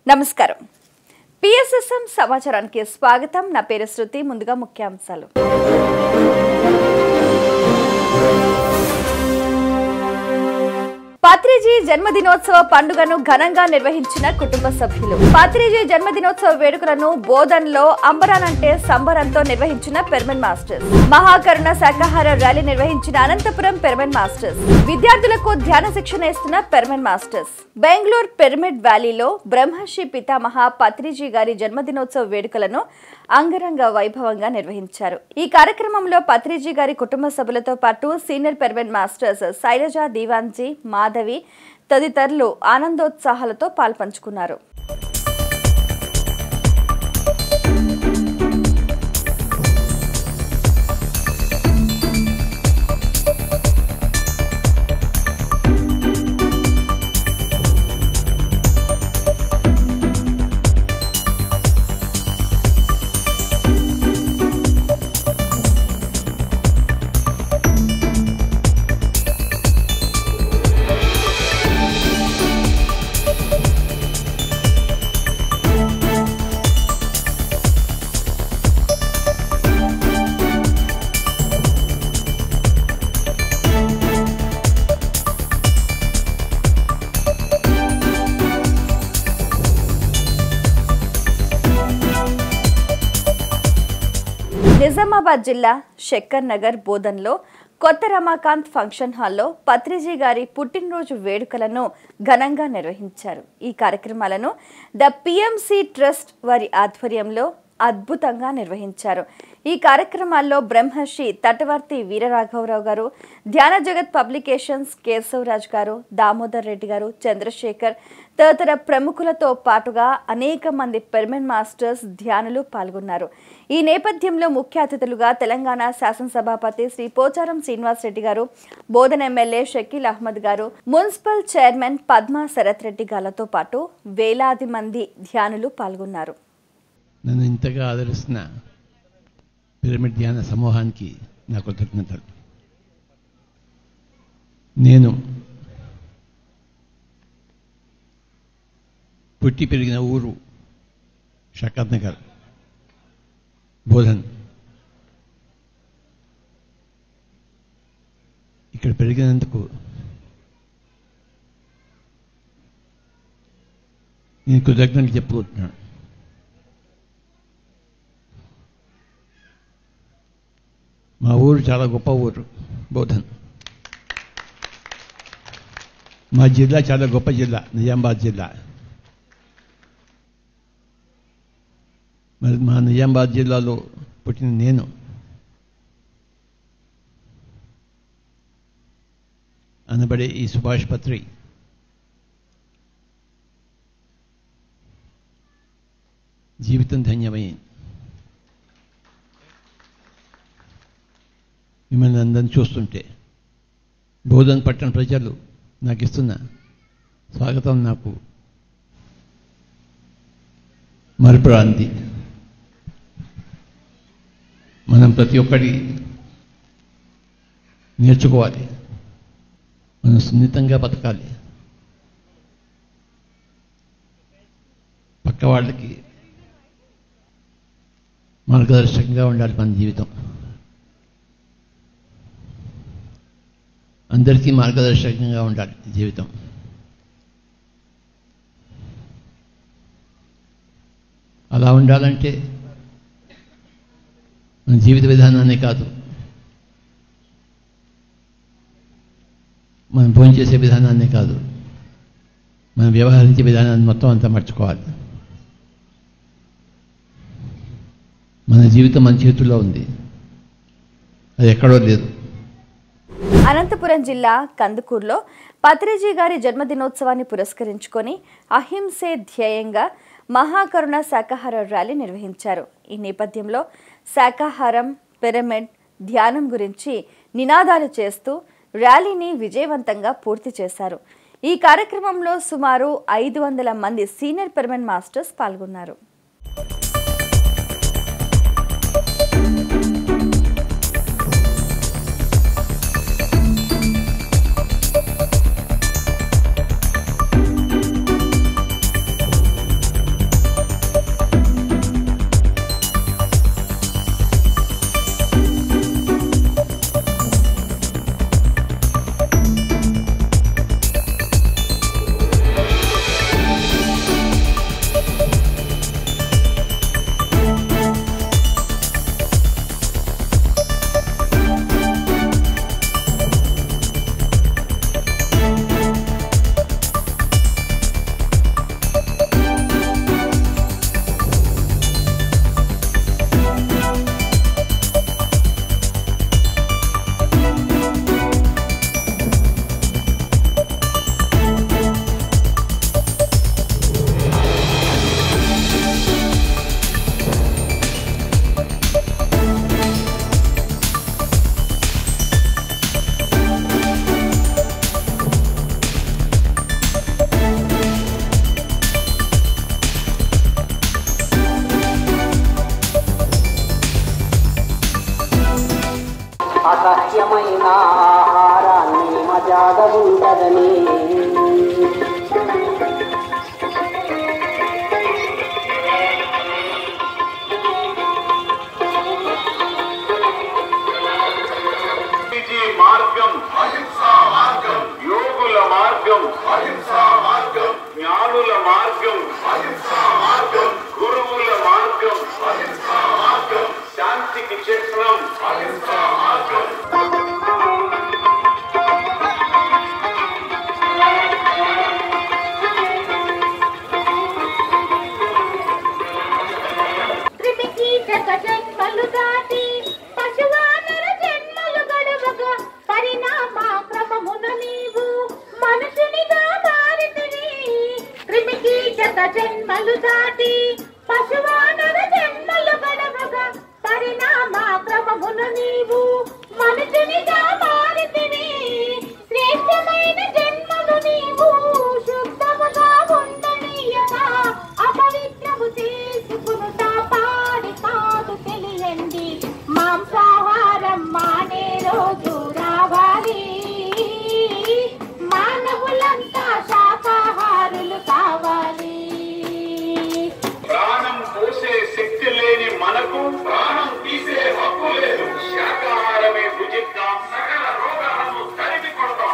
నమస్కారం పిఎస్ఎస్ఎం సమాచారానికి స్వాగతం నా పేరు శృతి ముందుగా ముఖ్యాంశాలు పాత్రిజీ జన్మదినోత్సవ పండుగను ఘనంగా నిర్వహించిన కుటుంబ సభ్యులు పాత్రిజీ జన్మదినోత్సవ వేడుకలను బోధన్లో అంబరానంటే సంబరంతో నిర్వహించిన పెర్మన్ మాస్టర్స్ మహాకరుణ శాకాహార ర్యాలీ నిర్వహించిన అనంతపురం పెర్మన్ మాస్టర్స్ విద్యార్థులకు ధ్యాన శిక్షణ ఇస్తున్న పెర్మన్ మాస్టర్స్ బెంగళూరు పిరమిడ్ వ్యాలీలో బ్రహ్మర్షి పితామహ పత్రిజీ గారి జన్మదినోత్సవ వేడుకలను అంగరంగ వైభవంగా నిర్వహించారు ఈ కార్యక్రమంలో పత్రిజీ గారి కుటుంబ సభ్యులతో పాటు senior permanent masters Shailaja Diwanji Madhavi తదితరులు ఆనందోత్సాహాలతో పాల్పంచుకున్నారు నిజామాబాద్ జిల్లా శక్కర్ నగర్ బోధన్లో కొత్త రమాకాంత్ ఫంక్షన్ హాల్లో పత్రిజీ గారి పుట్టినరోజు వేడుకలను ఘనంగా నిర్వహించారు ఈ కార్యక్రమాలను ద పిఎంసి ట్రస్ట్ వారి ఆధ్వర్యంలో అద్భుతంగా నిర్వహించారు ఈ కార్యక్రమాల్లో బ్రహ్మర్షి తటవర్తి వీరరాఘవరావు గారు ధ్యాన జగత్ పబ్లికేషన్స్ కేశవరాజ్ గారు దామోదర్ రెడ్డి గారు చంద్రశేఖర్ తదితర ప్రముఖులతో పాటుగా అనేక మంది పెర్మనెంట్ మాస్టర్స్ ధ్యానులు పాల్గొన్నారు ఈ నేపథ్యంలో ముఖ్య అతిథులుగా తెలంగాణ శాసనసభాపతి శ్రీ పోచారం శ్రీనివాస్ రెడ్డి గారు బోధన ఎమ్మెల్యే షకీల్ అహ్మద్ గారు మున్సిపల్ చైర్మన్ పద్మా శరత్ రెడ్డి గారితో పాటు వేలాది మంది ధ్యానులు పాల్గొన్నారు నన్ను ఇంతగా ఆదరిస్తున్న పిరమిడ్ ధ్యాన సమూహానికి నా కృతజ్ఞతలు నేను పుట్టి పెరిగిన ఊరు షకత్ నగర్ బోధన్ ఇక్కడ పెరిగినందుకు నేను కృతజ్ఞతలు చెప్పుకుంటున్నాను మా ఊరు చాలా గొప్ప ఊరు బోధన్ మా జిల్లా చాలా గొప్ప జిల్లా నిజామాబాద్ జిల్లా మరి మా నిజామాబాద్ జిల్లాలో పుట్టిన నేను అనబడే ఈ సుభాష్ పత్రి జీవితం ధన్యమైంది మిమ్మల్ని అందరిని చూస్తుంటే బోధన్ పట్టణ ప్రజలు నాకు ఇస్తున్న స్వాగతం నాకు మరపురాంతి మనం ప్రతి ఒక్కటి నేర్చుకోవాలి మనం సున్నితంగా బతకాలి పక్క వాళ్ళకి మార్గదర్శకంగా ఉండాలి మన జీవితం అందరికీ మార్గదర్శకంగా ఉండాలి జీవితం అలా ఉండాలంటే మన జీవిత విధానాన్ని కాదు మనం భోజనం చేసే విధానాన్ని కాదు మనం వ్యవహరించే విధానాన్ని మొత్తం అంతా మర్చుకోవాలి మన జీవితం మన చేతుల్లో ఉంది అది ఎక్కడో లేదు అనంతపురం జిల్లా కందుకూరులో పత్రిజీ గారి జన్మదినోత్సవాన్ని పురస్కరించుకొని అహింసే ధ్యేయంగా మహాకరుణ శాకాహార ర్యాలీ నిర్వహించారు ఈ నేపథ్యంలో శాకాహారం పిరమిడ్ ధ్యానం గురించి నినాదాలు చేస్తూ ర్యాలీని విజయవంతంగా పూర్తి చేశారు ఈ కార్యక్రమంలో సుమారు ఐదు వందల మంది సీనియర్ పిరమిడ్ మాస్టర్స్ పాల్గొన్నారు వండిన ఆహారాన్ని మజాగా ఉంటదని గాంధీజీ మార్గం అహింసా మార్గం యోగుల మార్గం అహింసా మార్గం జ్ఞానుల మార్గం అహింసా మార్గం గురువుల మార్గం అహింసా మార్గం శాంతికి చిహ్నం అహింసా మార్గం త్రిమికీటక జన్మలు దాటి పశువానర జన్మలు గడవగా పరిణామ క్రమమున నీవు మనుషునిగా మారితివి త్రిమికీటక జన్మలు దాటి పశువానర జన్మలు గడవగా పరిణామ క్రమమున నీవు మనుషునిగా మారితివి శ్రేష్టమైన జన్మలు నీవు శుద్ధముగా ఉండనీయగా అపవిత్రము చేసుకునుట పాడి కాదు తెలియండి మాంసాహారం మానే రోజు రావాలి మానవులంతా శాకాహారులు కావాలి ప్రాణం పోసే శక్తి లేని మనకు ప్రాణం తీసే హక్కు లేదు శాకాహారమే భుజిద్దాం సకల రోగాలను తరిమి కొడతాం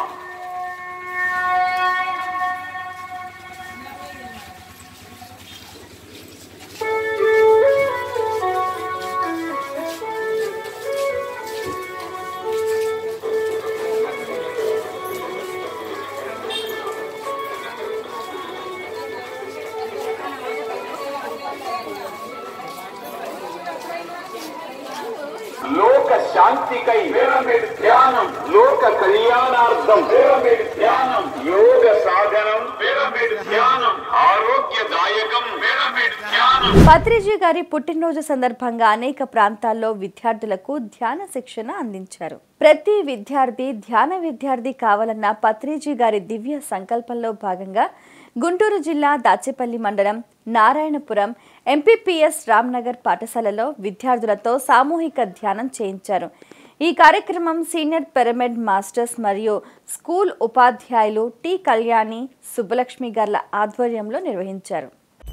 లోక శాంతికై పిరమిడ్ ధ్యానం లోక కళ్యాణార్థం పిరమిడ్ ధ్యానం యోగ సాధనం పిరమిడ్ ధ్యానం ఆరోగ్యదాయకం పిరమిడ్ ధ్యానం పత్రిజీ గారి పుట్టినరోజు సందర్భంగా అనేక ప్రాంతాల్లో విద్యార్థులకు ధ్యాన శిక్షణ అందించారు ప్రతి విద్యార్థి ధ్యాన విద్యార్థి కావాలన్న పత్రిజీ గారి దివ్య సంకల్పంలో భాగంగా గుంటూరు జిల్లా దాచేపల్లి మండలం నారాయణపురం ఎంపీపీఎస్ రామ్నగర్ పాఠశాలలో విద్యార్థులతో సామూహిక ధ్యానం చేయించారు ఈ కార్యక్రమం సీనియర్ పిరమిడ్ మాస్టర్స్ మరియు స్కూల్ ఉపాధ్యాయులు టి కళ్యాణి సుబ్బలక్ష్మి గార్ల ఆధ్వర్యంలో నిర్వహించారు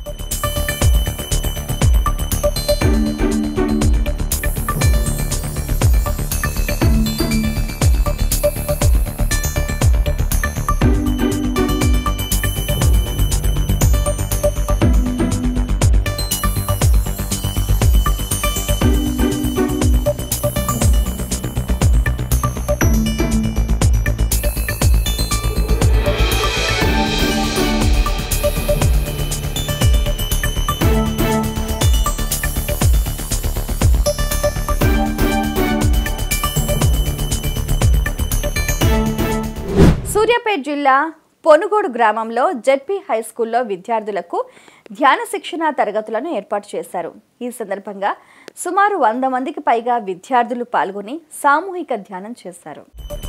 సూర్యాపేట జిల్లా పొనుగోడు గ్రామంలో జెడ్పీ హై స్కూల్లో విద్యార్థులకు ధ్యాన శిక్షణ తరగతులను ఏర్పాటు చేశారు ఈ సందర్భంగా సుమారు వంద మందికి పైగా విద్యార్థులు పాల్గొని సామూహిక ధ్యానం చేశారు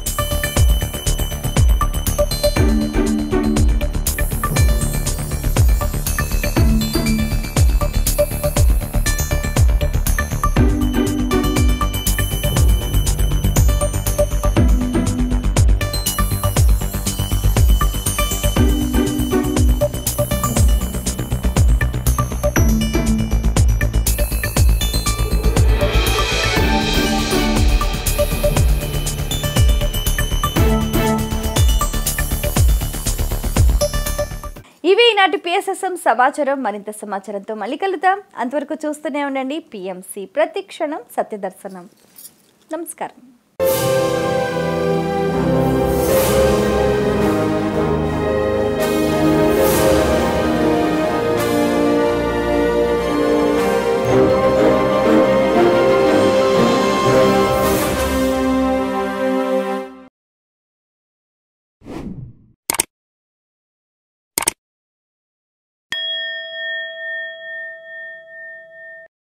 ఇవి ఈనాటి పిఎస్ఎస్ఎం సమాచారం మరింత సమాచారంతో మళ్ళీ కలుద్దాం అంతవరకు చూస్తూనే ఉండండి పిఎంసి ప్రతి క్షణం సత్యదర్శనం నమస్కారం